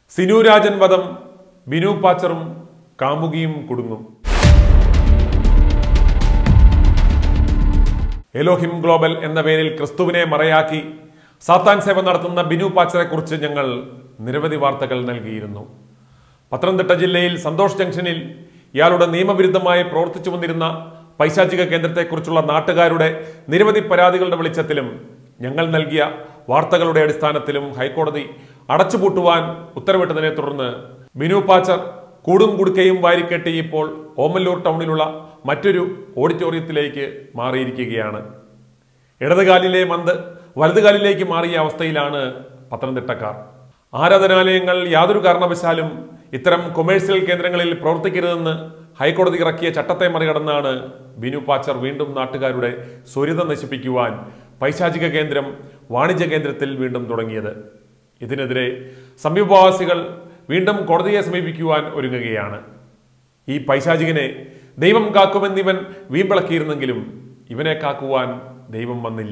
സിനു രാജൻ വധം ബിനു പാച്ചറും കാമുകിയും കുടുങ്ങും Elohim global എന്ന പേരിൽ ക്രിസ്തുവിനെ മറയാക്കി സാത്താൻ സേവ നടത്തുന്ന ബിനു പാച്ചറെ കുറിച്ച് ഞങ്ങൾ നിരവധി വാർത്തകൾ നൽകിയിരുന്നു പത്തനംതിട്ട ജില്ലയിൽ സന്തോഷ് ജംഗ്ഷനിൽ ഇയാളുടെ നിയമവിരുദ്ധമായി പ്രവർത്തിച്ചു വന്നിരുന്ന പൈശാചിക കേന്ദ്രത്തെക്കുറിച്ചുള്ള നാട്ടുകാരുടെ നിരവധി പരാതികളുടെ വെളിച്ചത്തിലും ഞങ്ങൾ നൽകിയ വാർത്തകളുടെ അടിസ്ഥാനത്തിലും ഹൈക്കോടതി അടച്ചുപൂട്ടുവാൻ ഉത്തരവിട്ടതിനെ തുടർന്ന് ബിനു പാച്ചർ കൂടും കുടുക്കയും വാരിക്കെട്ടി ഇപ്പോൾ ഓമല്ലൂർ ടൗണിലുള്ള മറ്റൊരു ഓഡിറ്റോറിയത്തിലേക്ക് മാറിയിരിക്കുകയാണ് ഇടതുകാലിലെ മന്ത് വലതുകാലിലേക്ക് മാറിയ അവസ്ഥയിലാണ് പത്തനംതിട്ടക്കാർ ആരാധനാലയങ്ങൾ യാതൊരു കാരണവശാലും ഇത്തരം കൊമേഴ്സ്യൽ കേന്ദ്രങ്ങളിൽ പ്രവർത്തിക്കരുതെന്ന് ഹൈക്കോടതി ഇറക്കിയ ചട്ടത്തെ മറികടന്നാണ് ബിനു പാച്ചർ വീണ്ടും നാട്ടുകാരുടെ സ്വരിത നശിപ്പിക്കുവാൻ പൈശാചിക കേന്ദ്രം വാണിജ്യ കേന്ദ്രത്തിൽ വീണ്ടും തുടങ്ങിയത് ഇതിനെതിരെ സമീപവാസികൾ വീണ്ടും കോടതിയെ സമീപിക്കുവാൻ ഒരുങ്ങുകയാണ് ഈ പൈശാചികനെ ദൈവം കാക്കുമെന്നിവൻ വീമ്പിളക്കിയിരുന്നെങ്കിലും ഇവനെ കാക്കുവാൻ ദൈവം വന്നില്ല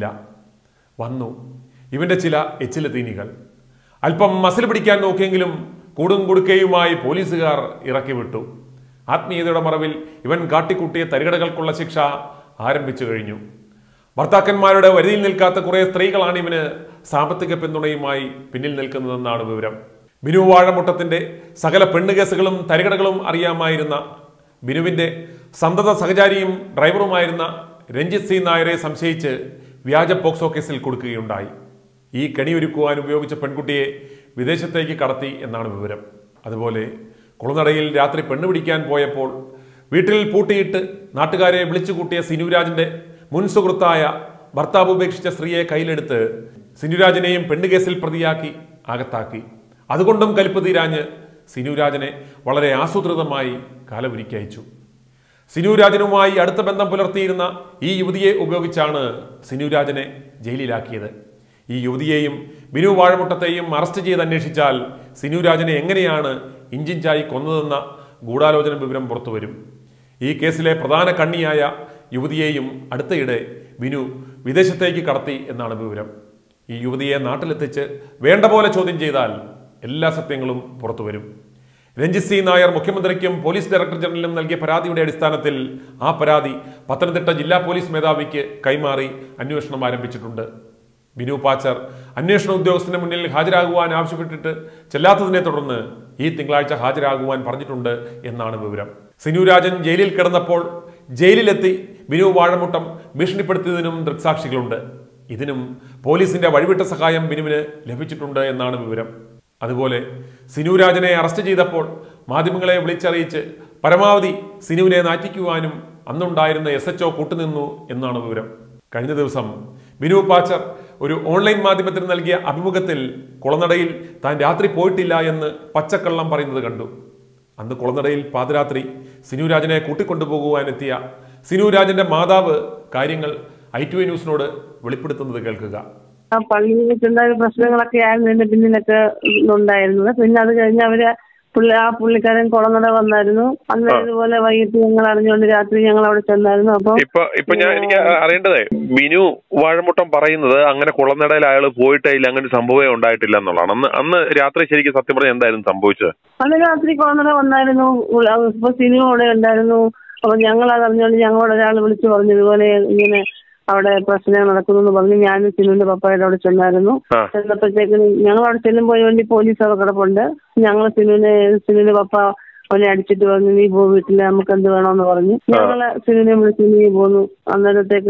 വന്നു ഇവന്റെ ചില എച്ചില തീനികൾ അല്പം മസിൽ പിടിക്കാൻ നോക്കിയെങ്കിലും കൂടും കുടുക്കയുമായി പോലീസുകാർ ഇറക്കി വിട്ടു ആത്മീയതയുടെ മറവിൽ ഇവൻ കാട്ടിക്കൂട്ടിയ തരികടകൾക്കുള്ള ശിക്ഷ ആരംഭിച്ചു കഴിഞ്ഞു ഭർത്താക്കന്മാരുടെ വരിയിൽ നിൽക്കാത്ത കുറെ സ്ത്രീകളാണ് ഇവന് സാമ്പത്തിക പിന്തുണയുമായി പിന്നിൽ നിൽക്കുന്നതെന്നാണ് വിവരം ബിനു വാഴമുട്ടത്തിന്റെ സകല പെണ്ണുകേസുകളും തരികടകളും അറിയാമായിരുന്ന ബിനുവിന്റെ സന്തത സഹചാരിയും ഡ്രൈവറുമായിരുന്ന രഞ്ജിത് സി നായരെ സംശയിച്ച് വ്യാജ പോക്സോ കേസിൽ കൊടുക്കുകയുണ്ടായി ഈ കെണിയൊരുക്കുവാൻ ഉപയോഗിച്ച പെൺകുട്ടിയെ വിദേശത്തേക്ക് കടത്തി എന്നാണ് വിവരം അതുപോലെ കുളനടയിൽ രാത്രി പെണ്ണ് പിടിക്കാൻ പോയപ്പോൾ വീട്ടിൽ പൂട്ടിയിട്ട് നാട്ടുകാരെ വിളിച്ചു കൂട്ടിയ സിനുരാജിന്റെ മുൻ സുഹൃത്തായ ഭർത്താവ് ഉപേക്ഷിച്ച സ്ത്രീയെ കയ്യിലെടുത്ത് സിനുരാജിനെയും പെണ്ണുകേസിൽ പ്രതിയാക്കി അകത്താക്കി അതുകൊണ്ടും കലിപ്പ് തീരാഞ്ഞ് സിനുരാജനെ വളരെ ആസൂത്രിതമായി കാലപുരിക്കയച്ചു സിനുരാജനുമായി അടുത്ത ബന്ധം പുലർത്തിയിരുന്ന ഈ യുവതിയെ ഉപയോഗിച്ചാണ് സിനുരാജനെ ജയിലിലാക്കിയത് ഈ യുവതിയെയും ബിനു വാഴമുട്ടത്തെയും അറസ്റ്റ് ചെയ്ത് അന്വേഷിച്ചാൽ സിനുരാജനെ എങ്ങനെയാണ് ഇഞ്ചിഞ്ചായി കൊന്നതെന്ന ഗൂഢാലോചന വിവരം പുറത്തുവരും ഈ കേസിലെ പ്രധാന കണ്ണിയായ യുവതിയെയും അടുത്തയിടെ ബിനു വിദേശത്തേക്ക് കടത്തി എന്നാണ് വിവരം ഈ യുവതിയെ നാട്ടിലെത്തിച്ച് വേണ്ട പോലെ ചോദ്യം ചെയ്താൽ എല്ലാ സത്യങ്ങളും പുറത്തുവരും രഞ്ജിത് സി നായർ മുഖ്യമന്ത്രിക്കും പോലീസ് ഡയറക്ടർ ജനറലിനും നൽകിയ പരാതിയുടെ അടിസ്ഥാനത്തിൽ ആ പരാതി പത്തനംതിട്ട ജില്ലാ പോലീസ് മേധാവിക്ക് കൈമാറി അന്വേഷണം ആരംഭിച്ചിട്ടുണ്ട് ബിനു പാച്ചർ അന്വേഷണ ഉദ്യോഗസ്ഥന് മുന്നിൽ ഹാജരാകുവാൻ ആവശ്യപ്പെട്ടിട്ട് ചെല്ലാത്തതിനെ തുടർന്ന് ഈ തിങ്കളാഴ്ച ഹാജരാകുവാൻ പറഞ്ഞിട്ടുണ്ട് എന്നാണ് വിവരം സിനുരാജൻ ജയിലിൽ കിടന്നപ്പോൾ ജയിലിലെത്തി ബിനു വാഴമുട്ടം ഭീഷണിപ്പെടുത്തിയതിനും ദൃക്സാക്ഷികളുണ്ട് ഇതിനും പോലീസിന്റെ വഴിവിട്ട സഹായം ബിനുവിന് ലഭിച്ചിട്ടുണ്ട് എന്നാണ് വിവരം അതുപോലെ സിനുരാജനെ അറസ്റ്റ് ചെയ്തപ്പോൾ മാധ്യമങ്ങളെ വിളിച്ചറിയിച്ച് പരമാവധി സിനുവിനെ നാറ്റിക്കുവാനും അന്നുണ്ടായിരുന്ന എസ് എച്ച് കൂട്ടുനിന്നു എന്നാണ് വിവരം കഴിഞ്ഞ ദിവസം ബിനു പാച്ചർ ഒരു ഓൺലൈൻ മാധ്യമത്തിന് നൽകിയ അഭിമുഖത്തിൽ കുളനടയിൽ താൻ രാത്രി പോയിട്ടില്ല എന്ന് പച്ചക്കള്ളം പറയുന്നത് കണ്ടു അന്ന് കുളനടയിൽ പാതിരാത്രി സിനുരാജനെ കൂട്ടിക്കൊണ്ടുപോകുവാനെത്തിയ സിനുരാജന്റെ മാതാവ് കാര്യങ്ങൾ ഐ ടു ന്യൂസിനോട് വെളിപ്പെടുത്തുന്നത് കേൾക്കുക ആ പള്ളിയിൽ വെച്ചുണ്ടായ പ്രശ്നങ്ങളൊക്കെ ആയിരുന്നു എന്റെ പിന്നിലൊക്കെ ഉണ്ടായിരുന്നത് പിന്നെ അത് കഴിഞ്ഞ് അവര് പുള്ളി ആ പുള്ളിക്കാരൻ കുളനട വന്നായിരുന്നു അന്ന് ഇതുപോലെ വൈകിട്ട് ഞങ്ങൾ അറിഞ്ഞുകൊണ്ട് രാത്രി ഞങ്ങൾ അവിടെ ചെന്നായിരുന്നു അപ്പൊ ഇപ്പൊ ഇപ്പൊ ഞാൻ എനിക്ക് അറിയേണ്ടതേ ബിനു വാഴമുട്ടം പറയുന്നത് അങ്ങനെ കുളനടയിൽ അയാൾ പോയിട്ടേ ഇല്ല അങ്ങനെ ഒരു സംഭവമേ ഉണ്ടായിട്ടില്ല എന്നുള്ളതാണ് അന്ന് അന്ന് രാത്രി ശരിക്കും സത്യം പറഞ്ഞാൽ എന്തായിരുന്നു സംഭവിച്ചത് അന്ന് രാത്രി കുളനട വന്നായിരുന്നു ഉള്ള- ഇപ്പൊ സിനിമ അവിടെ ഉണ്ടായിരുന്നു അപ്പൊ ഞങ്ങൾ അത് അറിഞ്ഞുകൊണ്ട് ഞങ്ങളോട് ഒരാൾ വിളിച്ചു പറഞ്ഞു ഇതുപോലെ ഇങ്ങനെ അവിടെ പ്രശ്നം നടക്കുന്നു എന്ന് പറഞ്ഞ് ഞാനും സിനുവിന്റെ പപ്പായുടെ അവിടെ ചെന്നായിരുന്നു ആ. ചെന്നപ്പോഴത്തേക്കും ഞങ്ങൾ അവിടെ ചെല്ലുമ്പോൾ വേണ്ടി പോലീസ് അവിടെ കിടപ്പുണ്ട് ഞങ്ങൾ സിനുവിനെ സിനുവിന്റെ പപ്പ അവനെ അടിച്ചിട്ട് പറഞ്ഞു നീ പോ വീട്ടില് നമുക്ക് എന്ത് വേണമെന്ന് പറഞ്ഞു ഞങ്ങള് സിനുവിനെ വിളിച്ച് നീ പോന്നു അന്നേരത്തേക്ക്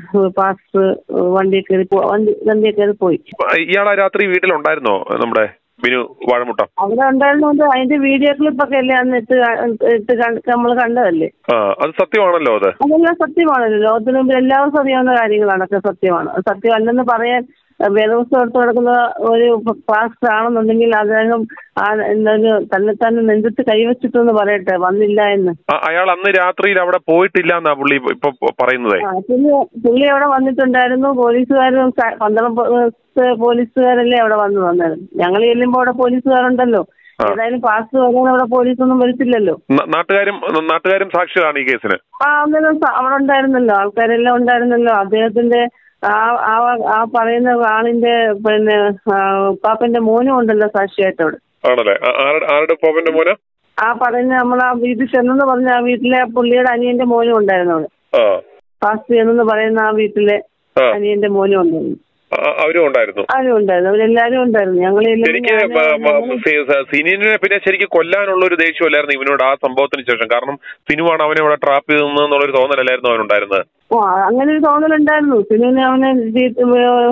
പാസ് വണ്ടി കയറി പോ- വണ്ടി വണ്ടിയെ കയറി പോയി ഇയാൾ ആ രാത്രി വീട്ടിലുണ്ടായിരുന്നോ നമ്മുടെ ബിനു വാഴമുട്ടം അവിടെ ഉണ്ടായിരുന്നോണ്ട് അതിന്റെ വീഡിയോ ക്ലിപ്പൊക്കെ അല്ലേ അന്ന് ഇട്ട് കാ- ഇട്ട് നമ്മൾ കണ്ടതല്ലേ ആ അത് സത്യമാണല്ലോ അത് അതെല്ലാം സത്യമാണല്ലോ ലോകത്തിന് മുമ്പിൽ എല്ലാവർക്കും അറിയാവുന്ന കാര്യങ്ങളാണ് ഒക്കെ സത്യമാണ് അത് സത്യമല്ലെന്ന് പറയാൻ അഹ് വേദപുസ്തകം എടുത്ത് നടക്കുന്ന ഒരു പാസ്റ്റർ ആണെന്നുണ്ടെങ്കിൽ അദ്ദേഹം ആ എന്തൊരു തന്നെ തന്നെ നെഞ്ചത്ത് കൈവച്ചിട്ടെന്ന് പറയട്ടെ വന്നില്ല എന്ന് ആ- അയാൾ അന്ന് രാത്രിയിൽ അവിടെ പോയിട്ടില്ല എന്നാ പുള്ളി ഇപ്പൊ പറയുന്നതേ ആ, പുള്ളി പുള്ളി അവിടെ വന്നിട്ടുണ്ടായിരുന്നു പോലീസുകാരും സ- പന്തളം പോ- ഏഹ് പോലീസുകാരല്ലേ അവിടെ വന്നു വന്നായിരുന്നു ഞങ്ങൾ ചെല്ലുമ്പോ അവിടെ പോലീസുകാരുണ്ടല്ലോ ഏതായാലും പാസ്റ്റർ വരാൻ അവിടെ പോലീസൊന്നും വരത്തില്ലല്ലോ ന- നാട്ടുകാരും നാട്ടുകാരും സാക്ഷികളാണ് ഈ കേസിന് ആ അന്നേരം സ- അവിടെ ഉണ്ടായിരുന്നല്ലോ ആൾക്കാരെല്ലാം ഉണ്ടായിരുന്നല്ലോ അദ്ദേഹത്തിന്റെ ആ ആ ആ പറയുന്ന ആളിന്റെ പിന്നെ ആ, പാപ്പന്റെ മോനും ഉണ്ടല്ലോ സാക്ഷിയായിട്ട് അവിടെ ആണല്ലേ ആ- ആരുടെ ആരുടെ പോപ്പന്റെ മോന ആ പറയുന്ന നമ്മൾ ആ വീട്ടിൽ ചെന്നെന്ന് പറഞ്ഞ ആ വീട്ടിലെ പുള്ളിയുടെ അനിയന്റെ മോനും ഉണ്ടായിരുന്നു അവിടെ ആ ഫാസ്റ്റ് ചെന്നെന്ന് പറയുന്ന ആ വീട്ടിലെ ആ അനിയന്റെ മോനും ഉണ്ടായിരുന്നു ആ- അവരും ഉണ്ടായിരുന്നു ആരും ഉണ്ടായിരുന്നു അവരെല്ലാരും ഉണ്ടായിരുന്നു ഞങ്ങൾ എനിക്ക് സിനിനെ പിന്നെ ശരിക്കും കൊല്ലാനുള്ള ഒരു ദേഷ്യമല്ലായിരുന്നു ഇവനോട് ആ സംഭവത്തിന് ശേഷം കാരണം സിനുവാണ് അവനെ ഇവിടെ ട്രാപ്പ് ചെയ്തെന്നുള്ളൊരു തോന്നലല്ലായിരുന്നു അവനുണ്ടായിരുന്നത് ഓ അങ്ങനെ ഒരു തോന്നലുണ്ടായിരുന്നു പിന്നെ അവനെ ചീത്ത-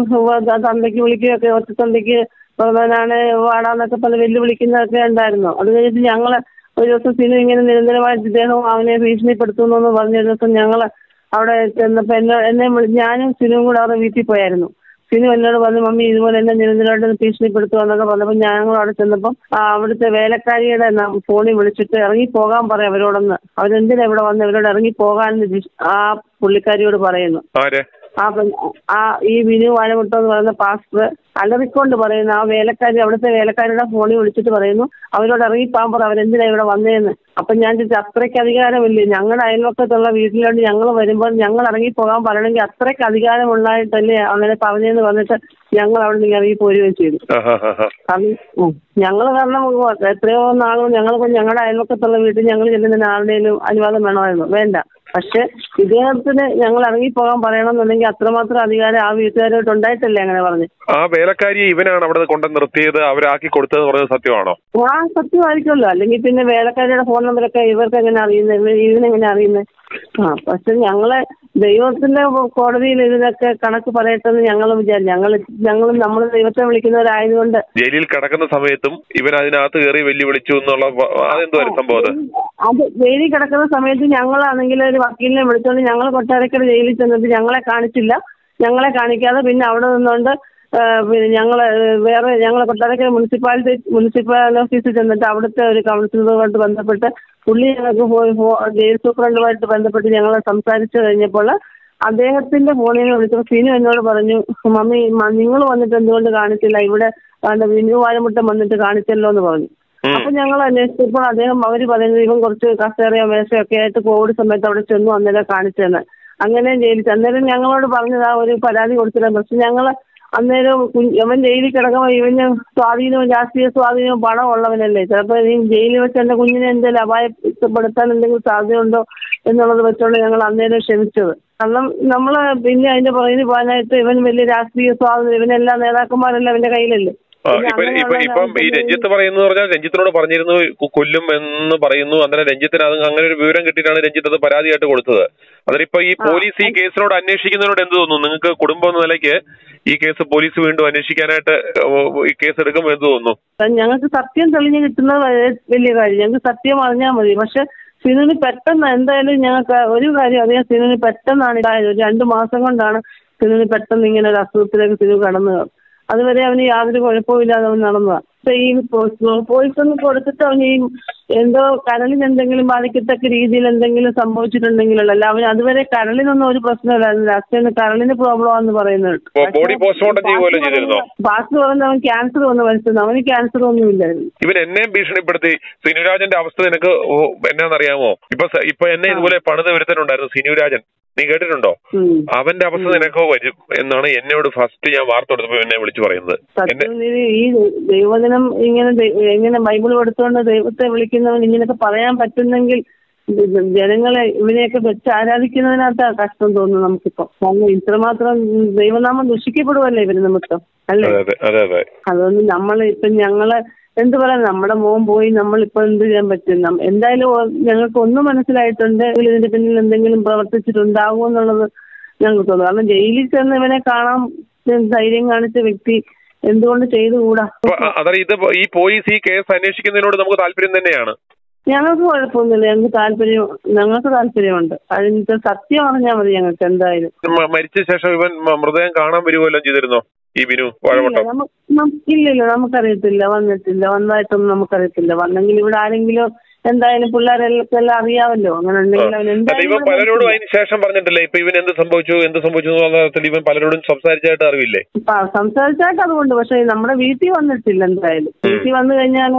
ഏഹ് തന്തയ്ക്ക് വിളിക്കുകയൊക്കെ ഒറ്റ തന്തയ്ക്ക് പ്രധാനാണ് വാടാന്നൊക്കെ പറഞ്ഞ് വെല്ലുവിളിക്കുന്നതൊക്കെ ഉണ്ടായിരുന്നു അത് കഴിഞ്ഞിട്ട് ഞങ്ങള് ഒരു ദിവസം സിനു ഇങ്ങനെ നിരന്തരമായിട്ട് ഇദ്ദേഹം അവനെ ഭീഷണിപ്പെടുത്തുന്നു എന്ന് പറഞ്ഞ ഒരു ദിവസം ഞങ്ങള് അവിടെ ചെന്നപ്പോ എന്നെ എന്നെ വിളി- ഞാനും സിനുവും കൂടെ അവരുടെ വീട്ടിൽ പോയായിരുന്നു സിനു എന്നോട് പറഞ്ഞു മമ്മി ഇതുപോലെ എന്നെ നിരന്തരമായിട്ട് ഭീഷണിപ്പെടുത്തുക എന്നൊക്കെ പറഞ്ഞപ്പോൾ ഞങ്ങൾ അവിടെ ചെന്നപ്പം ആ അവിടുത്തെ വേലക്കാരിയുടെ ന- ഫോണിൽ വിളിച്ചിട്ട് ഇറങ്ങി പോകാൻ പറയാം അവരോടൊന്ന് അവരെന്തിനാ ഇവിടെ വന്ന് ഇവരോട് ഇറങ്ങി പോകാൻ ആ പുള്ളിക്കാരിയോട് പറയുന്നു ആരെ ആ പെൺ- ആ ഈ വിനു വാഴമുട്ട എന്ന് പറയുന്ന പാസ്റ്റർ അലറിക്കൊണ്ട് പറയുന്നു ആ വേലക്കാരി അവിടുത്തെ വേലക്കാരിയുടെ ഫോണിൽ വിളിച്ചിട്ട് പറയുന്നു അവരോട് ഇറങ്ങിപ്പോകാൻ പറ അവരെന്തിനാ ഇവിടെ വന്നതെന്ന് അപ്പൊ ഞാൻ ചോദിച്ചു അത്രയ്ക്ക് അധികാരമില്ലേ ഞങ്ങളുടെ അയൽവക്കത്തുള്ള വീട്ടിലോട്ട് ഞങ്ങൾ വരുമ്പോൾ ഞങ്ങൾ ഇറങ്ങി പോകാൻ പറയണമെങ്കിൽ അത്രയ്ക്ക് അധികാരമുള്ളതായിട്ടല്ലേ അങ്ങനെ പറഞ്ഞതെന്ന് പറഞ്ഞിട്ട് ഞങ്ങൾ അവിടെ നിന്ന് ഇറങ്ങി പോരുകയും ചെയ്തു ആഹാഹാഹാ. കാരണം ഞങ്ങൾ കാരണം എത്രയോ നാളും ഞങ്ങൾ ഞങ്ങളുടെ അയൽവക്കത്തുള്ള വീട്ടിൽ ഞങ്ങൾ ചെല്ലുന്നതിന് ആരുടെയും അനുവാദം വേണമായിരുന്നു വേണ്ട പക്ഷെ ഇദ്ദേഹത്തിന് ഞങ്ങൾ ഇറങ്ങിപ്പോകാൻ പറയണമെന്നുണ്ടെങ്കിൽ അത്രമാത്രം അധികാരം ആ വീട്ടുകാരോട്ട് ഉണ്ടായിട്ടല്ലേ അങ്ങനെ പറഞ്ഞു ആ വേലക്കാരിയെ ഇവനാണ് അവിടെ കൊണ്ട് നിർത്തിയത് അവരാക്കി കൊടുത്തത് പറഞ്ഞത് സത്യമാണോ ആ സത്യമായിരിക്കുമല്ലോ അല്ലെങ്കിൽ പിന്നെ വേലക്കാരിയുടെ ഫോൺ നമ്പറൊക്കെ ഇവർക്ക് എങ്ങനെ അറിയുന്നത് ഇതിനെങ്ങനെ അറിയുന്നത് ആ പക്ഷെ ഞങ്ങളെ ദൈവത്തിന്റെ കോടതിയിൽ ഇതിനൊക്കെ കണക്ക് പറയട്ടെന്ന് ഞങ്ങൾ വിചാരിച്ചു ഞങ്ങൾ ഞങ്ങൾ നമ്മൾ ദൈവത്തെ വിളിക്കുന്നവരായതുകൊണ്ട് ജയിലിൽ കിടക്കുന്ന സമയത്തും ഇവൻ അതിനകത്ത് കയറി വെല്ലുവിളിച്ചു എന്നുള്ള വ- അതെന്തുവായിരുന്നു സംഭവം അത് അത് ജയിലിൽ കിടക്കുന്ന സമയത്ത് ഞങ്ങളാണെങ്കിൽ ഒരു വക്കീലിനെ വിളിച്ചോണ്ട് ഞങ്ങൾ കൊട്ടാരക്കര ജയിലിൽ ചെന്നിട്ട് ഞങ്ങളെ കാണിച്ചില്ല ഞങ്ങളെ കാണിക്കാതെ പിന്നെ അവിടെ നിന്നുകൊണ്ട് ആ, പിന്നെ ഞങ്ങൾ വേറെ ഞങ്ങൾ കൊട്ടാരക്കര മുനിസിപ്പാലിറ്റി മുനിസിപ്പൽ ഓഫീസിൽ ചെന്നിട്ട് അവിടുത്തെ ഒരു കൗൺസിലറുമായിട്ട് ബന്ധപ്പെട്ട് പുള്ളി ഞങ്ങൾക്ക് പോയി ഫോ- ജയിൽ സൂപ്രണ്ടുമായിട്ട് ബന്ധപ്പെട്ട് ഞങ്ങൾ സംസാരിച്ചു കഴിഞ്ഞപ്പോൾ അദ്ദേഹത്തിന്റെ ഫോണിൽ നിന്ന് വിളിച്ചപ്പോൾ സിനു എന്നോട് പറഞ്ഞു മമ്മി നിങ്ങൾ വന്നിട്ട് എന്തുകൊണ്ട് കാണിച്ചില്ല ഇവിടെ ആണ്ട് വിനു വാഴമുട്ടം വന്നിട്ട് കാണിച്ചല്ലോ എന്ന് പറഞ്ഞു ഉം. അപ്പൊ ഞങ്ങൾ അന്വേഷിച്ചപ്പോൾ അദ്ദേഹം അവര് പറയുന്നത് ഇവൻ കുറച്ച് കസേരയോ മേശയോ ഒക്കെ ആയിട്ട് കോവിഡ് സമയത്ത് അവിടെ ചെന്നു അന്നേരം കാണിച്ചെന്ന് അങ്ങനെ ജയിലിൽ ചെന്നു. അന്നേരം ഞങ്ങളോട് പറഞ്ഞതാ ഒരു പരാതി കൊടുത്തില്ല പക്ഷെ ഞങ്ങൾ അന്നേരം കുഞ്ഞ് അവൻ ജയിലിൽ കിടക്കുമ്പോൾ ഇവന് സ്വാധീനവും രാഷ്ട്രീയ സ്വാധീനവും പണം ഉള്ളവനല്ലേ ചിലപ്പോൾ ഈ ജയിലിൽ വെച്ച് എന്റെ കുഞ്ഞിനെ എന്തെങ്കിലും അപായപ്പെടുത്താൻ എന്തെങ്കിലും സാധ്യതയുണ്ടോ എന്നുള്ളത് വെച്ചോണ്ട് ഞങ്ങൾ അന്നേരം ക്ഷമിച്ചത് കാരണം നമ്മൾ പിന്നെ അതിന്റെ പുറകിന് പോകാനായിട്ട് ഇവൻ വലിയ രാഷ്ട്രീയ സ്വാതന്ത്ര്യം ഇവനെല്ലാ നേതാക്കന്മാരെല്ലാം ഇവന്റെ കയ്യിലല്ലേ ആ, പിന്നെ ഇപ്പൊ ഇപ്പൊ അങ്ങനെയുള്ള ഇപ്പം ഈ രഞ്ജിത്ത് പറയുന്നത് പറഞ്ഞാൽ രഞ്ജിത്തിനോട് പറഞ്ഞിരുന്നു കൊ- കൊല്ലും എന്ന് പറയുന്നു അന്നേരം രഞ്ജിത്തിന് അത് അങ്ങനെ ഒരു വിവരം കിട്ടിയിട്ടാണ് രഞ്ജിത്ത് അത് പരാതിയായിട്ട് കൊടുത്തത് അതിലിപ്പോ ഈ പോലീസ് ഈ കേസിനോട് അന്വേഷിക്കുന്നതിനോട് എന്ത് തോന്നുന്നു നിങ്ങൾക്ക് കുടുംബം എന്ന നിലയ്ക്ക് ഈ കേസ് പോലീസ് വീണ്ടും അന്വേഷിക്കാനായിട്ട് ഓ, ഈ കേസ് എടുക്കുമ്പോൾ എന്ത് തോന്നുന്നു ഞങ്ങൾക്ക് സത്യം തെളിഞ്ഞ് കിട്ടുന്നത് വളരെ വലിയ കാര്യം ഞങ്ങൾക്ക് സത്യം അറിഞ്ഞാൽ മതി പക്ഷെ സിനുവിന് പെട്ടെന്ന് എന്തായാലും ഞങ്ങൾക്ക് ഒരു കാര്യം അറിയാം സിനുവിന് പെട്ടെന്നാണ് ഇതായത് ഒരു രണ്ട് മാസം കൊണ്ടാണ് സിനുവിന് പെട്ടെന്ന് ഇങ്ങനെ ഒരു അസുഖത്തിലേക്ക് സിനു കടന്നു അതുവരെ അവന് യാതൊരു കുഴപ്പമില്ലാതെ അവൻ നടന്നതാണ് ഇപ്പൊ ഈ പോയിസൺ കൊടുത്തിട്ട് അവന് ഈ എന്തോ കരളിന് എന്തെങ്കിലും ബാധിക്കത്തക്ക രീതിയിൽ എന്തെങ്കിലും സംഭവിച്ചിട്ടുണ്ടെങ്കിലല്ല അവന് അതുവരെ കരളിനൊന്നും ഒരു പ്രശ്നമില്ലായിരുന്നു അച്ഛന് കരളിന് പ്രോബ്ലം ആണെന്ന് പറയുന്നത് ഇപ്പൊ ബോഡി പോസ്റ്റ്മോർട്ടം ചെയ്യുമല്ലോ ചെയ്തിരുന്നോ ബാക്കി പറഞ്ഞ അവൻ ക്യാൻസർ വന്ന് മരിച്ചത് അവന് ക്യാൻസർ ഒന്നും ഇല്ലായിരുന്നു ഇവൻ എന്നെ ഭീഷണിപ്പെടുത്തി സിനുരാജന്റെ അവസ്ഥ നിനക്ക് ഓ, എന്നാന്നറിയാമോ ഇപ്പൊ സ- ഇപ്പൊ എന്നെ ഇതുപോലെ പണിത് വരുത്തനുണ്ടായിരുന്നു സിനുരാജൻ നീ കേട്ടിട്ടുണ്ടോ ഉം. അവന്റെ അവസ്ഥ നിനക്കോ വരും എന്നാണ് എന്നോട് ഫസ്റ്റ് ഞാൻ വാർത്ത കൊടുത്തപ്പോ എന്നെ വിളിച്ചു പറയുന്നത് എന്നെ സത്യം ഇത് ഈ ദൈവദിനം ഇങ്ങനെ ദൈ- ഇങ്ങനെ ബൈബിൾ എടുത്തുകൊണ്ട് ദൈവത്തെ വിളിക്കുന്നവൻ ഇങ്ങനെയൊക്കെ പറയാൻ പറ്റുന്നെങ്കിൽ ഇത് ജനങ്ങളെ ഇവനെയൊക്കെ വെച്ച് ആരാധിക്കുന്നതിനകത്താ കഷ്ടം തോന്നുന്നു നമുക്കിപ്പോ കാരണം ഇത്രമാത്രം ദൈവനാമം ദുഷിക്കപ്പെടുവല്ലേ ഇവര് നിമിത്തം അല്ലേ അതെ അതെ അതെ അതെ അതുകൊണ്ട് നമ്മൾ ഇപ്പൊ ഞങ്ങള് എന്ത് പറയാൻ നമ്മുടെ മോൻ പോയി നമ്മൾ ഇപ്പൊ എന്ത് ചെയ്യാൻ പറ്റും നം- എന്തായാലും ഒ- ഞങ്ങൾക്ക് ഒന്ന് മനസ്സിലായിട്ടുണ്ട് ഇതിന്റെ പിന്നിൽ എന്തെങ്കിലും പ്രവർത്തിച്ചിട്ടുണ്ടാകുമോ എന്നുള്ളത് ഞങ്ങൾക്ക് തോന്നുന്നു കാരണം ജയിലിൽ ചെന്ന് ഇവനെ കാണാൻ ധൈര്യം കാണിച്ച വ്യക്തി എന്തുകൊണ്ട് ചെയ്തുകൂടാ അപ്പൊ അ- അതായത് ഇത് ഈ പോലീസ് ഈ കേസ് അന്വേഷിക്കുന്നതിനോട് നമുക്ക് താല്പര്യം തന്നെയാണ് ഞങ്ങൾക്ക് കുഴപ്പമൊന്നുമില്ല ഞങ്ങൾക്ക് താല്പര്യം ഞങ്ങൾക്ക് താല്പര്യമുണ്ട് അതിന്റെ സത്യം അറിഞ്ഞാൽ മതി ഞങ്ങൾക്ക് എന്തായാലും മ- മരിച്ച ശേഷം ഇവൻ മ- മൃതദേഹം കാണാൻ വരുമല്ലോ ചെയ്തിരുന്നോ ഈ ബിനു ഇല്ല വാഴവട്ടം നമുക്ക് നം- ഇല്ലില്ല നമുക്കറിയത്തില്ല വന്നിട്ടില്ല വന്നതായിട്ടൊന്നും നമുക്കറിയത്തില്ല വന്നെങ്കിൽ ഇവിടെ ആരെങ്കിലും എന്തായാലും പിള്ളേരെല്ലാം അറിയാമല്ലോ അങ്ങനെ ഉണ്ടെങ്കിൽ അവൻ അല്ല എന്തായാലും ഇവൻ ഇവിടെ പലരോടും വരത്തില്ല. അതിന് ശേഷം പറഞ്ഞിട്ടില്ലേ ഇപ്പൊ ഇവൻ എന്ത് സംഭവിച്ചു എന്ത് സംഭവിച്ചു എന്നുള്ള തരത്തിൽ ഇവൻ പലരോടും സംസാരിച്ചായിട്ട് അറിവില്ലേ ആ, സംസാരിച്ചായിട്ട് അതുകൊണ്ട് പക്ഷെ നമ്മുടെ വീട്ടിൽ വന്നിട്ടില്ല എന്തായാലും വീട്ടിൽ വന്നു കഴിഞ്ഞാൽ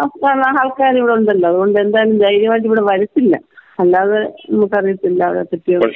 ആൾക്കാർ ഇവിടെ ഉണ്ടല്ലോ അതുകൊണ്ട് എന്തായാലും ധൈര്യമായിട്ട് ഇവിടെ വരത്തില്ല അല്ലാതെ നമുക്കറിയത്തില്ല അവരെ പറ്റി മനസ്സിലായി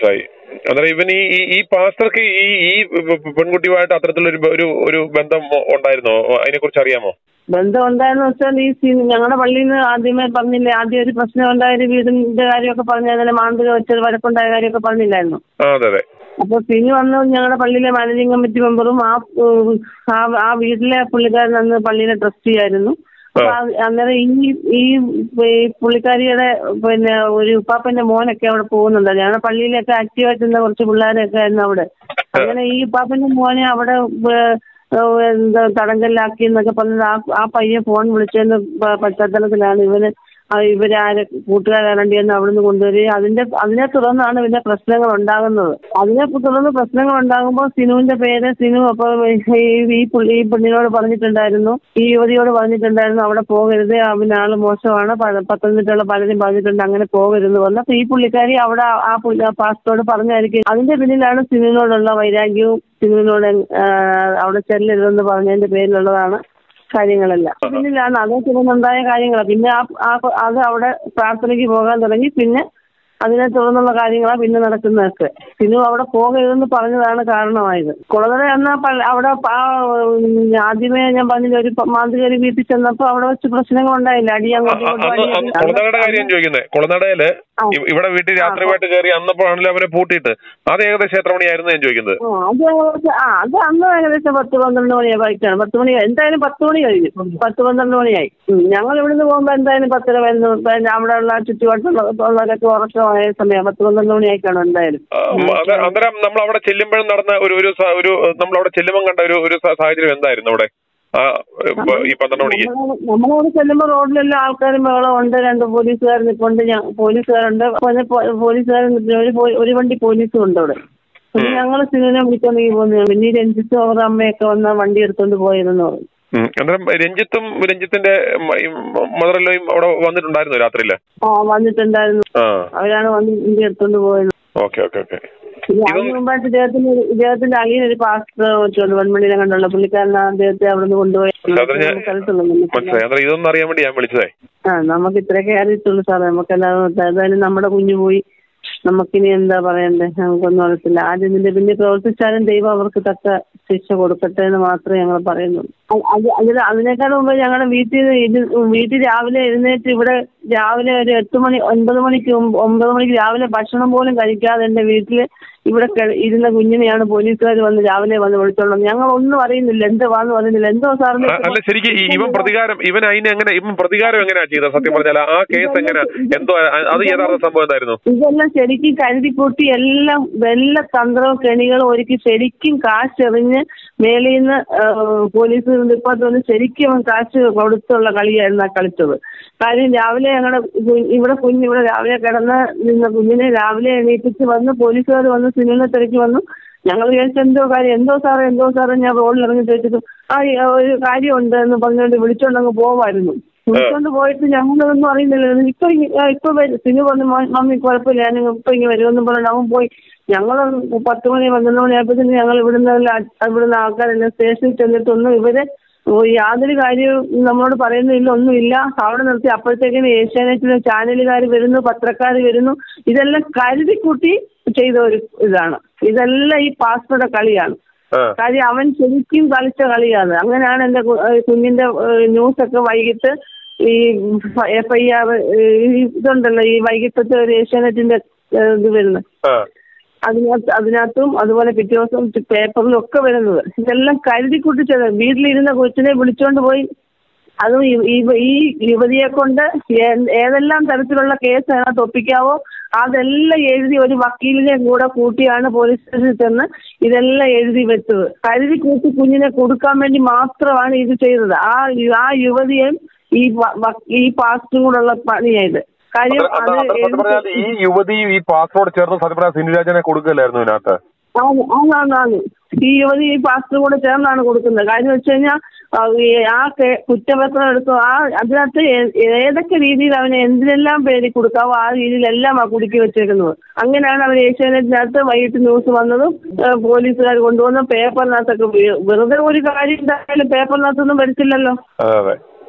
അന്നേരം ഇവൻ ഈ ഈ- ഈ പാസ്റ്റർക്ക് ഈ ഈ പെൺകുട്ടിയുമായിട്ട് അത്തരത്തിലൊരു ബ- ഒരു ഒരു ബന്ധം ഉണ്ടായിരുന്നോ അതിനെ കുറിച്ച് അറിയാമോ ബന്ധം ഉണ്ടായെന്ന് വെച്ചാൽ ഈ സി- ഞങ്ങളുടെ പള്ളിയിൽ നിന്ന് ആദ്യമേ പറഞ്ഞില്ലേ ആദ്യം ഒരു പ്രശ്നം ഉണ്ടായ ഒരു വീടിന്റെ കാര്യമൊക്കെ പറഞ്ഞു അതിനെ മാന്ത്രിക വെച്ചൊരു വഴക്കുണ്ടായ കാര്യമൊക്കെ പറഞ്ഞില്ലായിരുന്നു ആ അതെ അതെ അപ്പൊ സിനു അന്ന് ഞങ്ങളുടെ പള്ളിയിലെ മാനേജിംഗ് കമ്മിറ്റി മെമ്പറും ആ ഉം, ആ- ആ വീട്ടിലെ പുള്ളിക്കാരൻ അന്ന് പള്ളിയിലെ ട്രസ്റ്റി ആയിരുന്നു അപ്പൊ ആ- അന്നേരം ഈ ഈ ഈ പുള്ളിക്കാരിയുടെ പിന്നെ ഒരു ഉപ്പാപ്പന്റെ മോനൊക്കെ അവിടെ പോകുന്നുണ്ട് ഞങ്ങളുടെ പള്ളിയിലൊക്കെ ആക്റ്റീവായിട്ടുള്ള കുറച്ച് പിള്ളേരൊക്കെ ആയിരുന്നു അവിടെ അങ്ങനെ ഈ ഉപ്പാപ്പന്റെ മോനെ അവിടെ ഏഹ്, ഏഹ്, എന്താ തടങ്കലിലാക്കി എന്നൊക്കെ പറഞ്ഞത് ആ ആ പയ്യൻ ഫോൺ വിളിച്ചതിന്റെ പ- പശ്ചാത്തലത്തിലാണ് ഇവന് ആ ഇവരാരെ കൂട്ടുകാരാണ്ടിയെന്ന് അവിടുന്ന് കൊണ്ടുവരികയും അതിന്റെ അതിനെ തുടർന്നാണ് പിന്നെ പ്രശ്നങ്ങൾ ഉണ്ടാകുന്നത് അതിനെ തുടർന്ന് പ്രശ്നങ്ങൾ ഉണ്ടാകുമ്പോൾ സിനുവിന്റെ പേര് സിനു അപ്പൊ ഈ ഈ പുള്ളി ഈ പെണ്ണിനോട് പറഞ്ഞിട്ടുണ്ടായിരുന്നു ഈ യുവതിയോട് പറഞ്ഞിട്ടുണ്ടായിരുന്നു അവിടെ പോകരുത് അവന് ആള് മോശമാണ് പ- പത്തനംതിട്ടയുള്ള പലരും പറഞ്ഞിട്ടുണ്ട് അങ്ങനെ പോകരുത് പറഞ്ഞു അപ്പൊ ഈ പുള്ളിക്കാരി അവിടെ ആ പുള്ളി- ആ പാസ്റ്റോട് പറഞ്ഞായിരിക്കും അതിന്റെ പിന്നിലാണ് സിനുവിനോടുള്ള വൈരാഗ്യവും സിനുവിനോട് ആ, അവിടെ ചെല്ലരുതെന്ന് പറഞ്ഞതിന്റെ പേരിലുള്ളതാണ് കാര്യങ്ങളെല്ലാം പിന്നിലാണ് അതേ തുടർന്നുണ്ടായ കാര്യങ്ങളാണ് പിന്നെ ആ ആ- അത് അവിടെ പ്രാർത്ഥനയ്ക്ക് പോകാൻ തുടങ്ങി പിന്നെ അതിനെ തുടർന്നുള്ള കാര്യങ്ങളാണ് പിന്നെ നടക്കുന്നതൊക്കെ സിനു അവിടെ പോകരുതെന്ന് പറഞ്ഞതാണ് കാരണമായത് കുളതറ എന്ന പ- അവിടെ പ- ആ, ഉം, ആദ്യമേ ഞാൻ പറഞ്ഞില്ല ഒരു പ- മാന്ത്രികര് വീട്ടിൽ ചെന്നപ്പോ അവിടെ വെച്ച് പ്രശ്നങ്ങൾ ഉണ്ടായില്ല അടി അ- അങ്ങോട്ടും അ- ഇങ്ങോട്ടും അന്ന് അടി അന്ന് കൊളനടയുടെ കാര്യം ഞാൻ ചോദിക്കുന്നത് കൊളനടയില് ആ. ഇ- ഇവിടെ വീട്ടിൽ രാത്രിയായിട്ട് കയറി അന്നപ്പോഴാണല്ലോ അവനെ പൂട്ടിയിട്ട് അത് ഏകദേശം എത്ര മണിയായിരുന്നു ഞാൻ ചോദിക്കുന്നത് ആ, അത് ഏകദേശം ആ അത് അന്ന് ഏകദേശം പത്ത് പന്ത്രണ്ട് മണിയായി വൈകിട്ടാണ് പത്ത് മണി എന്തായാലും പത്ത് മണി കഴിഞ്ഞു പത്ത് പന്ത്രണ്ട് മണിയായി ഉം. ഞങ്ങൾ ഇവിടുന്ന് പോകുമ്പോൾ എന്തായാലും പത്തര വരുന്നു പിന്നെ അവിടെയുള്ള ചുറ്റുവട്ടമുള്ള ഉള്ളവരൊക്കെ ഉറക്കമായ സമയം പത്ത് പന്ത്രണ്ട് മണിയായി കാണും എന്തായാലും ആ, അത് അന്നേരം നമ്മൾ അവിടെ ചെല്ലുമ്പോഴും നടന്ന ഒരു ഒരു സ- ഒരു നമ്മൾ അവിടെ ചെല്ലുമ്പോൾ കണ്ട ഒരു ഒരു സ- സാഹചര്യം എന്തായിരുന്നു അവിടെ ആ ഇപ്പൊ ഈ പന്ത്രണ്ട് മണിക്ക് നമ്മളവിടെ- നമ്മളവിടെ ചെല്ലുമ്പോൾ റോഡിലെല്ലാം ആൾക്കാരും ബഹളം ഉണ്ട് രണ്ട് പോലീസുകാർ നിൽപ്പുണ്ട് ഞാൻ പോലീസുകാരുണ്ട് പിന്നെ പോ- പോലീസുകാർ നിൽക്കുന്നു. ഒരു പോ- ഒരു വണ്ടി പോലീസും ഉണ്ട് അവിടെ പിന്നെ ഞങ്ങൾ സിനിമ വിളിച്ചോണ്ടെങ്കിൽ പോകുന്നു പിന്നെ ഈ രഞ്ജിത്തും അവരുടെ അമ്മയൊക്കെ വന്ന വണ്ടി എടുത്തോണ്ട് പോയതെന്ന് പറഞ്ഞു ഉം. അന്നേരം രഞ്ജിത്തും രഞ്ജിത്തിന്റെ മദറല്ലോയും അവിടെ വന്നിട്ടുണ്ടായിരുന്നു രാത്രിയില് ആ വന്നിട്ടുണ്ടായിരുന്നു ആ അവരാണ് വന്ന് വണ്ടി എടുത്തോണ്ട് പോയത് ഓക്കെ ഓക്കെ ഓക്കെ പിന്നെ അതിന് മുമ്പായിട്ട് ഇദ്ദേഹത്തിന് ഒരു- ഇദ്ദേഹത്തിന്റെ അളിയൻ ഒരു പാസ്റ്റർ വെച്ചുകൊണ്ട് വൺമണിയിലെ കണ്ടുള്ള പുള്ളിക്കാരൻ അദ്ദേഹത്തെ അവിടെ നിന്ന് കൊണ്ടുപോയി സാറിന് ഞാൻ- നമുക്കറിയത്തുള്ളൂ മനസ്സിലായി അന്നേരം ഇതൊന്നും അറിയാൻ വേണ്ടി ഞാൻ വിളിച്ചതേ ആ നമുക്ക് ഇത്രയൊക്കെ അറിയത്തുള്ളൂ സാറേ നമുക്കെല്ലാവരും ഏതായാലും നമ്മുടെ കുഞ്ഞു പോയി നമുക്കിനി എന്താ പറയണ്ടേ നമുക്കൊന്നും അറിയത്തില്ല ആദ്യം ഇതിന്റെ പിന്നെ പ്രവർത്തിച്ചാലും ദൈവം അവർക്ക് തക്ക ശിക്ഷ കൊടുക്കട്ടെ എന്ന് മാത്രമേ ഞങ്ങൾ പറയുന്നുള്ളൂ അ- അത് അതിന് അതിനേക്കാൾ മുമ്പ് ഞങ്ങളുടെ വീട്ടിൽ നിന്ന് ഇത് വീട്ടിൽ രാവിലെ എഴുന്നേറ്റ് ഇവിടെ രാവിലെ ഒരു എട്ട് മണി ഒൻപത് മണിക്ക് മുമ്പ് ഒമ്പത് മണിക്ക് രാവിലെ ഭക്ഷണം പോലും കഴിക്കാതെ എന്റെ വീട്ടിൽ ഇവിടെ കെ- ഇരുന്ന കുഞ്ഞിനെയാണ് പോലീസുകാർ വന്ന് രാവിലെ വന്ന് വിളിച്ചോളും ഞങ്ങൾ ഒന്നും അറിയുന്നില്ല എന്തുവാന്ന് പറയുന്നില്ല എന്തോ സാറിന് ആ, അല്ല ശരിക്കും ഈ- ഇവൻ പ്രതികാരം ഇവൻ അതിന് എങ്ങനെ ഇവൻ പ്രതികാരം എങ്ങനെയാ ചെയ്തത് സത്യം പറഞ്ഞാൽ ആ കേസ് എങ്ങനെ എന്തോ ആ- അത് യഥാർത്ഥ സംഭവം എന്തായിരുന്നു ഇതെല്ലാം ശരിക്കും കരുതി കൂട്ടി എല്ലാം എല്ലാ തന്ത്രവും കെണികളും ഒരുക്കി ശരിക്കും കാശെറിഞ്ഞ് മേളിൽ നിന്ന് പോലീസ് ഡിപ്പാർട്ട്മെന്റ് വന്ന് ശരിക്കും അവൻ കാശ് കൊടുത്തുള്ള കളിയായിരുന്നു ആ കളിച്ചത് കാര്യം രാവിലെ ഞങ്ങളുടെ കു- ഇവിടെ കുഞ്ഞ് ഇവിടെ രാവിലെ കിടന്ന് നിന്ന കുഞ്ഞിനെ രാവിലെ എണീപ്പിച്ച് വന്ന് പോലീസുകാർ വന്ന് സിനിമ തിരക്കി വന്നു ഞങ്ങൾ വിചാരിച്ചു എന്തോ കാര്യം എന്തോ സാറേ എന്തോ സാറേ ഞാൻ റോഡിൽ ഇറങ്ങി ചോദിച്ചിട്ട് ആ ഈ, ആ, ഒരു കാര്യമുണ്ട് എന്ന് പറഞ്ഞുകൊണ്ട് വിളിച്ചോണ്ട് അങ്ങ് പോവായിരുന്നു വിളിച്ചോണ്ട് പോയിട്ട് ഞങ്ങളൊന്നും അറിയുന്നില്ല ഇപ്പൊ ഇങ്ങ- ആ, ഇപ്പൊ വരും സിനു പറഞ്ഞു "മോ- മമ്മി കുഴപ്പമില്ല ഞാൻ ഇപ്പൊ ഇങ്ങനെ വരുമെന്നും പറഞ്ഞു അവൻ പോയി ഞങ്ങൾ പത്ത് മണി പന്ത്രണ്ട് മണി ആയപ്പോഴത്തേന് ഞങ്ങൾ ഇവിടുന്ന് എല്ലാം അ- ഇവിടുന്ന് ആൾക്കാരെല്ലാം സ്റ്റേഷനിൽ ചെന്നിട്ടൊന്നും ഇവര് ഓ, യാതൊരു കാര്യവും നമ്മളോട് പറയുന്നില്ല ഒന്നുമില്ല അവിടെ നിർത്തി അപ്പോഴത്തേക്കിന് ഏഷ്യാനെറ്റിലെ ചാനലുകാർ വരുന്നു പത്രക്കാർ വരുന്നു ഇതെല്ലാം കരുതി കൂട്ടി ചെയ്ത ഒരു ഇതാണ് ഇതെല്ലാം ഈ പാസ്പോർട്ട് കളിയാണ് ആ കാര്യം അവൻ ശരിക്കും കളിച്ച കളിയാണ് അങ്ങനെയാണ് എന്റെ കു- ഏഹ് കുഞ്ഞിന്റെ ന്യൂസ് ഒക്കെ വൈകിട്ട് ഈ എഫ് ഐ ആർ ഇതുണ്ടല്ലോ ഈ വൈകിട്ടത്തെ ഒരു ഏഷ്യാനെറ്റിന്റെ ഏഹ് ഇത് വരുന്നത് ആ അതിനകത്ത് അതിനകത്തും അതുപോലെ പിറ്റേ ദിവസം പേപ്പറിലും ഒക്കെ വരുന്നത് ഇതെല്ലാം കരുതി കൂട്ടിച്ചത് വീട്ടിലിരുന്ന കൊച്ചിനെ വിളിച്ചോണ്ട് പോയി അതും ഈ- ഈ- ഈ യുവതിയെ കൊണ്ട് ഏ- ഏതെല്ലാം തരത്തിലുള്ള കേസ് അതിനകത്ത് ഒപ്പിക്കാവോ അതെല്ലാം എഴുതി ഒരു വക്കീലിനെ കൂടെ കൂട്ടിയാണ് പോലീസ് സ്റ്റേഷനിൽ ചെന്ന് ഇതെല്ലാം എഴുതി വെച്ചത് കരുതി കൂട്ടി കുഞ്ഞിനെ കൊടുക്കാൻ വേണ്ടി മാത്രമാണ് ഇത് ചെയ്തത് ആ യു- ആ യുവതിയും ഈ വ- വ- ഈ പാസ്റ്റും കൂടെയുള്ള പണിയായത് കാര്യം അത്ര- അത് അത്ര- അത്ര സത്യം പറഞ്ഞാൽ ഈ യുവതി ഈ പാസ്പോർട്ട് ചേർന്ന് സത്യം പറഞ്ഞാൽ സിനുരാജനെ കൊടുക്കല്ലായിരുന്നു ഇതിനകത്ത് ആണ് ആണ് ആണ് ഈ യുവതി ഈ പാസ്റ്റർ കൂടെ ചേർന്നാണ് കൊടുക്കുന്നത് കാര്യം വെച്ച് കഴിഞ്ഞാൽ ആ, ഈ ആ കെ- കുറ്റപത്രം എടുത്തു ആ അതിനകത്ത് ഏ- ഏതൊക്കെ രീതിയിൽ അവന് എന്തിനെല്ലാം പേര് കൊടുക്കാവോ ആ രീതിയിലെല്ലാം ആ കുടുക്കി വെച്ചേക്കുന്നത് അങ്ങനെയാണ് അവർ ഏഷ്യാനെറ്റിനകത്ത് വൈകിട്ട് ന്യൂസ് വന്നതും ഏ, പോലീസുകാർ കൊണ്ടുവന്ന പേപ്പറിനകത്തൊക്കെ വെ- വെറുതെ ഒരു കാര്യം എന്തായാലും പേപ്പറിനകത്തൊന്നും വരത്തില്ലല്ലോ അതെ അതെ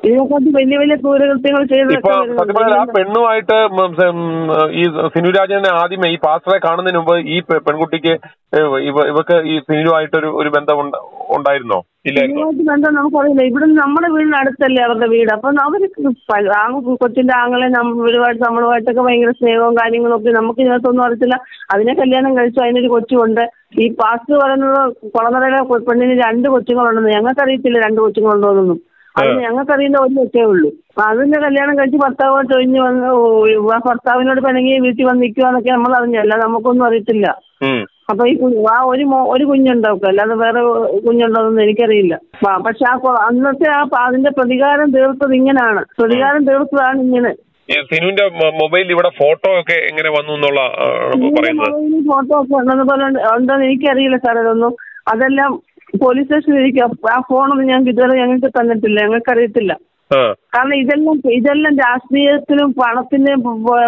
ഇതിനെക്കാട്ടി വലിയ വലിയ ക്രൂരകൃത്യങ്ങൾ ഇപ്പൊ സത്യം പറഞ്ഞാൽ ആ ചെയ്ത പെണ്ണുമായിട്ട് ഉം ഉം ഈ സിനുരാജനെ ആദ്യമേ ഈ പാസ്റ്ററെ കാണുന്നതിന് മുമ്പ് ഈ പെ- പെൺകുട്ടിക്ക് ഏഹ് ഇവ ഇവക്ക് ഈ സിനുവായിട്ടൊരു ഒരു ബന്ധം ഉണ്ട- ഉണ്ടായിരുന്നോ ഇല്ലായിരുന്നോ ഇതുമായിട്ട് ബന്ധം നമുക്കറിയില്ല ഇവിടെ നമ്മുടെ വീടിന് അടുത്തല്ലേ അവരുടെ വീട് അപ്പൊ അവര് പല- ആ കൊച്ചിന്റെ ആങ്ങളെ നമ്മളുമായിട്ട് നമ്മളുമായിട്ടൊക്കെ ഭയങ്കര സ്നേഹവും കാര്യങ്ങളും ഒക്കെ നമുക്ക് ഇതിനകത്തൊന്നും അറിയത്തില്ല അതിനെ കല്യാണം കഴിച്ചു അതിനൊരു കൊച്ചുണ്ട് ഈ പാസ്റ്റ് പറയുന്നത് കുളനടയിലെ പെണ്ണിന് രണ്ട് കൊച്ചുങ്ങളുണ്ടെന്ന് ഞങ്ങൾക്കറിയത്തില്ല രണ്ട് കൊച്ചുങ്ങളുണ്ടോന്നൊന്നും അത് ഞങ്ങൾക്കറിയുന്ന ഒരു കൊച്ചേ ഉള്ളൂ അപ്പൊ അതിന്റെ കല്യാണം കഴിച്ച് ഭർത്താവായിട്ട് ഒഴിഞ്ഞു വന്ന് ഓ, ആ ഭർത്താവിനോട് പിണങ്ങി വീട്ടിൽ വന്ന് നിൽക്കുവാന്നൊക്കെ നമ്മൾ അറിഞ്ഞല്ല നമുക്കൊന്നും അറിയത്തില്ല ഉം. അപ്പൊ ഈ കു- ആ ഒരു മോ ഒരു കുഞ്ഞുണ്ടാവും അല്ലാതെ വേറെ കുഞ്ഞുണ്ടോന്നൊന്നും എനിക്കറിയില്ല പ- പക്ഷെ ആ കൊ- അന്നത്തെ ആ പ- അതിന്റെ പ്രതികാരം തീർത്തത് ഇങ്ങനാണ് പ്രതികാരം തീർത്തതാണ് ഇങ്ങനെ ഈ സിനുവിന്റെ മൊബൈലിൽ ഇവിടെ ഫോട്ടോ ഒക്കെ എങ്ങനെ വന്നു എന്നുള്ള ആ, ആണ് പറയുന്നത് ഫോട്ടോ ഒക്കെ ഉണ്ടെന്ന് പോലെ ഉണ്ടെന്ന് എനിക്കറിയില്ല സാർ അതൊന്നും അതെല്ലാം പോലീസ് സ്റ്റേഷനിൽ ഇരിക്കും ആ ഫോണൊന്നും ഞങ്ങൾക്ക് ഇതുവരെ ഞങ്ങൾക്ക് തന്നിട്ടില്ല ഞങ്ങൾക്ക് അറിയത്തില്ല ആ കാരണം ഇതെല്ലാം ഇതെല്ലാം രാഷ്ട്രീയത്തിനും പണത്തിനും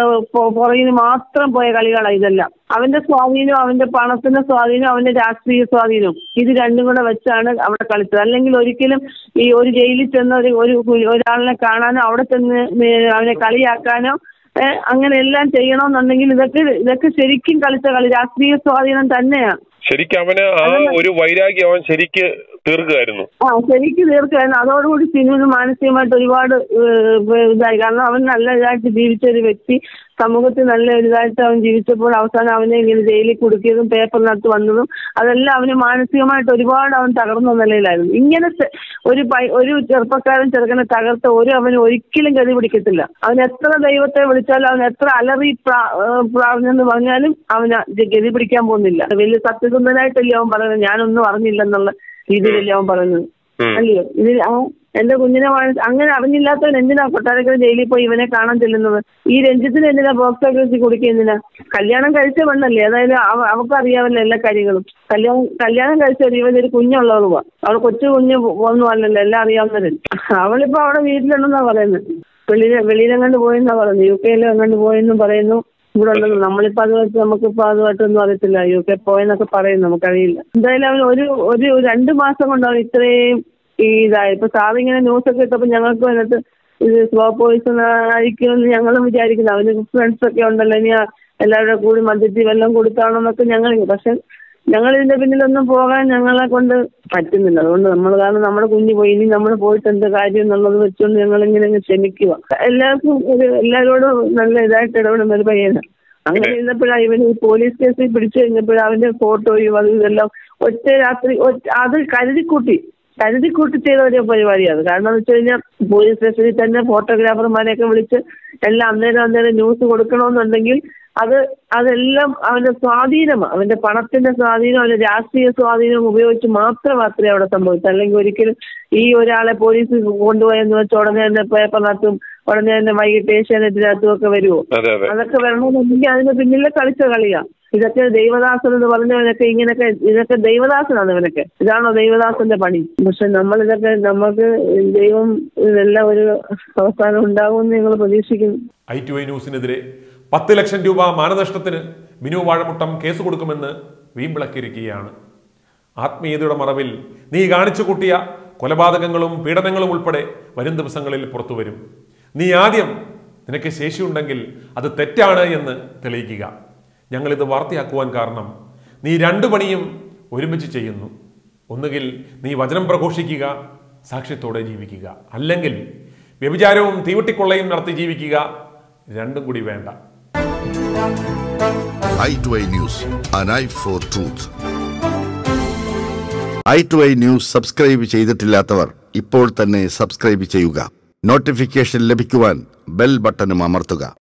പുറകിന് മാത്രം പോയ കളികളാണ് ഇതെല്ലാം അവന്റെ സ്വാധീനവും അവന്റെ പണത്തിന്റെ സ്വാധീനവും അവന്റെ രാഷ്ട്രീയ സ്വാധീനവും ഇത് രണ്ടും കൂടെ വെച്ചാണ് അവിടെ കളിച്ചത് അല്ലെങ്കിൽ ഒരിക്കലും ഈ ഒരു ജയിലിൽ ചെന്ന ഒരു ഒരു കു- ഒരാളിനെ കാണാനോ അവിടെ ചെന്ന് നേ- അവനെ കളിയാക്കാനോ ഏഹ് അങ്ങനെ എല്ലാം ചെയ്യണമെന്നുണ്ടെങ്കിൽ ഇതൊക്കെ ഇതൊക്കെ ശരിക്കും കളിച്ച കളി രാഷ്ട്രീയ സ്വാധീനം തന്നെയാണ് ശരിക്കും അവന് ആ ഒരു വൈരാഗ്യം അവൻ ശരിക്ക് തീർക്കുകയായിരുന്നു ആ ശരിക്ക് തീർച്ചയായും അതോടുകൂടി സിനുവിന് മാനസികമായിട്ട് ഒരുപാട് ഏഹ്, ഇതായി കാരണം അവൻ നല്ല ഇതായിട്ട് ജീവിച്ച ഒരു വ്യക്തി സമൂഹത്തിൽ നല്ല ഒരു ഇതായിട്ട് അവൻ ജീവിച്ചപ്പോൾ അവസാനം അവനെ ഇങ്ങനെ ജയിലിൽ കുടുക്കിയതും പേപ്പറിനകത്ത് വന്നതും അതെല്ലാം അവന് മാനസികമായിട്ട് ഒരുപാട് അവൻ തകർന്ന നിലയിലായിരുന്നു ഇങ്ങനത്തെ ഒരു പൈ- ഒരു ചെറുപ്പക്കാരൻ ചെറുക്കനെ തകർത്ത ഒരു അവന് ഒരിക്കലും ഗതി പിടിക്കത്തില്ല അവൻ എത്ര ദൈവത്തെ വിളിച്ചാലും അവൻ എത്ര അലറി പ്രാ- ഏഹ് പ്രാർത്ഥനെന്ന് പറഞ്ഞാലും അവന് ഗതി പിടിക്കാൻ പോകുന്നില്ല വലിയ സത്യസന്ധനായിട്ടല്ലേ അവൻ പറയുന്നത് ഞാനൊന്നും അറിഞ്ഞില്ലെന്നുള്ള രീതിയിലല്ലേ അവൻ പറയുന്നത് ഉം. അല്ലയോ ഇതിൽ ആ എന്റെ കുഞ്ഞിനെ വാങ്ങി- അങ്ങനെ അറിഞ്ഞില്ലാത്തവൻ എന്തിനാ കൊട്ടാരക്കര ജയിലിൽ പോയി ഇവനെ കാണാൻ ചെല്ലുന്നത് ഈ രഞ്ജിത്തിന് എന്തിനാ ബോക്സ് ഓഫീസിൽ കുടിക്കുക എന്തിനാ കല്യാണം കഴിച്ച പെണ്ണല്ലേ അതായത് അവ- അവൾക്ക് അറിയാമല്ലോ എല്ലാ കാര്യങ്ങളും കല്യാണം കല്യാണം കഴിച്ച ഒരു ഇവൻ ഒരു കുഞ്ഞുള്ളതുവാ അവൾ കൊച്ചു കുഞ്ഞ് ഒന്നും അല്ലല്ലോ എല്ലാം അറിയാവുന്നവരൻ അവളിപ്പോ അവിടെ വീട്ടിലുണ്ടെന്നാ പറയുന്നത് വെളിയിൽ വെളിയിലെങ്ങാണ്ട് പോയെന്നാ പറയുന്നത് യു കെയിൽ എങ്ങാണ്ട് പോയെന്നും പറയുന്നു ഇവിടെ ഉണ്ടെന്ന് നമ്മളിപ്പോ അത് വെച്ച് നമുക്കിപ്പോ അതുമായിട്ടൊന്നും അറിയത്തില്ല യു കെ പോയെന്നൊക്കെ പറയും നമുക്കറിയില്ല എന്തായാലും അവൻ ഒരു ഒരു രണ്ട് മാസം കൊണ്ട് അവൻ ഇത്രയും ഈ ഇതായി ഇപ്പൊ സാറിങ്ങനെ ന്യൂസ് ഒക്കെ ഇട്ടപ്പോ ഞങ്ങൾക്ക് അതിനകത്ത് ഇത് സ്ലോ പോയിസൺ ആയിരിക്കുമെന്ന് ഞങ്ങളും വിചാരിക്കുന്നു അവന് ഫ്രണ്ട്സ് ഒക്കെ ഉണ്ടല്ലോ ഇനി ആ എല്ലാവരുടെ കൂടി മദ്യത്തിൽ വെള്ളം കൊടുത്താണെന്നൊക്കെ ഞങ്ങൾ പക്ഷെ ഞങ്ങൾ ഇതിന്റെ പിന്നിലൊന്നും പോകാൻ ഞങ്ങളെ കൊണ്ട് പറ്റുന്നില്ല അതുകൊണ്ട് നമ്മൾ കാരണം നമ്മുടെ കുഞ്ഞ് പോയി ഇനി നമ്മൾ പോയിട്ട് എന്ത് കാര്യം എന്നുള്ളത് വെച്ചുകൊണ്ട് ഞങ്ങൾ ഇങ്ങനെ അങ്ങ് ക്ഷമിക്കുക എല്ലാവർക്കും ഒരു എല്ലാവരോടും നല്ല ഇതായിട്ട് ഇടപെടുന്ന ഒരു പയ്യനാണ് അങ്ങനെ ഇരുന്നപ്പോഴാണ് ഇവന് ഈ പോലീസ് കേസിൽ പിടിച്ചു കഴിഞ്ഞപ്പോഴാണ് അവന്റെ ഫോട്ടോയും അതും ഇതെല്ലാം ഒറ്റ രാത്രി ഒറ്റ- അത് കരുതിക്കൂട്ടി കരുതിക്കൂട്ടി ചെയ്ത ഒരു പരിപാടിയാണ് അത് കാരണം എന്ന് വെച്ച് കഴിഞ്ഞാൽ പോലീസ് സ്റ്റേഷനിൽ തന്നെ ഫോട്ടോഗ്രാഫർമാരെയൊക്കെ വിളിച്ച് എല്ലാം അന്നേരം അന്നേരം ന്യൂസ് കൊടുക്കണമെന്നുണ്ടെങ്കിൽ അത് അതെല്ലാം അവന്റെ സ്വാധീനമാണ് അവന്റെ പണത്തിന്റെ സ്വാധീനം അവന്റെ രാഷ്ട്രീയ സ്വാധീനം ഉപയോഗിച്ച് മാത്രം മാത്രമേ അവിടെ സംഭവിച്ചു അല്ലെങ്കിൽ ഒരിക്കലും ഈ ഒരാളെ പോലീസ് കൊണ്ടുപോയെന്ന് വെച്ച് ഉടനെ തന്നെ പേപ്പറിനകത്തും ഉടനെ തന്നെ വൈകിട്ട് ഏഷ്യാനെറ്റിനകത്തും ഒക്കെ വരുമോ അതെ അതെ അതൊക്കെ വരണമെന്നുണ്ടെങ്കിൽ അതിന് പിന്നിലെ കളിച്ച കളിയാ ഇതൊക്കെ ദൈവദാസൻ എന്ന് പറഞ്ഞവനൊക്കെ ഇങ്ങനൊക്കെ ഇതൊക്കെ ദൈവദാസനാണ് ഇവനൊക്കെ ഇതാണോ ദൈവദാസന്റെ പണി പക്ഷെ നമ്മൾ ഇതൊക്കെ നമുക്ക് ദൈവം ഇതെല്ലാം ഒരു അവസാനം ഉണ്ടാകുമെന്ന് ഞങ്ങൾ പ്രതീക്ഷിക്കുന്നു ഐ ടു ഐ ന്യൂസിനെതിരെ പത്ത് ലക്ഷം രൂപ മാനനഷ്ടത്തിന് ബിനു വാഴമുട്ടം കേസ് കൊടുക്കുമെന്ന് വീമ്പിളക്കിയിരിക്കുകയാണ് ആത്മീയതയുടെ മറവിൽ നീ കാണിച്ചു കൂട്ടിയ കൊലപാതകങ്ങളും പീഡനങ്ങളും ഉൾപ്പെടെ വരും ദിവസങ്ങളിൽ പുറത്തു വരും നീ ആദ്യം നിനക്ക് ശേഷിയുണ്ടെങ്കിൽ അത് തെറ്റാണ് എന്ന് തെളിയിക്കുക ഞങ്ങളിത് വാർത്തയാക്കുവാൻ കാരണം നീ രണ്ടു പണിയും ഒരുമിച്ച് ചെയ്യുന്നു ഒന്നുകിൽ നീ വചനം പ്രഘോഷിക്കുക സാക്ഷ്യത്തോടെ ജീവിക്കുക അല്ലെങ്കിൽ വ്യഭിചാരവും തീവട്ടിക്കൊള്ളയും നടത്തി ജീവിക്കുക രണ്ടും കൂടി വേണ്ട eye to eye news an eye for truth eye to eye news subscribe ചെയ്തിട്ടില്ലാത്തവർ ഇപ്പോൾ തന്നെ സബ്സ്ക്രൈബ് ചെയ്യുക നോട്ടിഫിക്കേഷൻ ലഭിക്കുവാൻ ബെൽ ബട്ടണും അമർത്തുക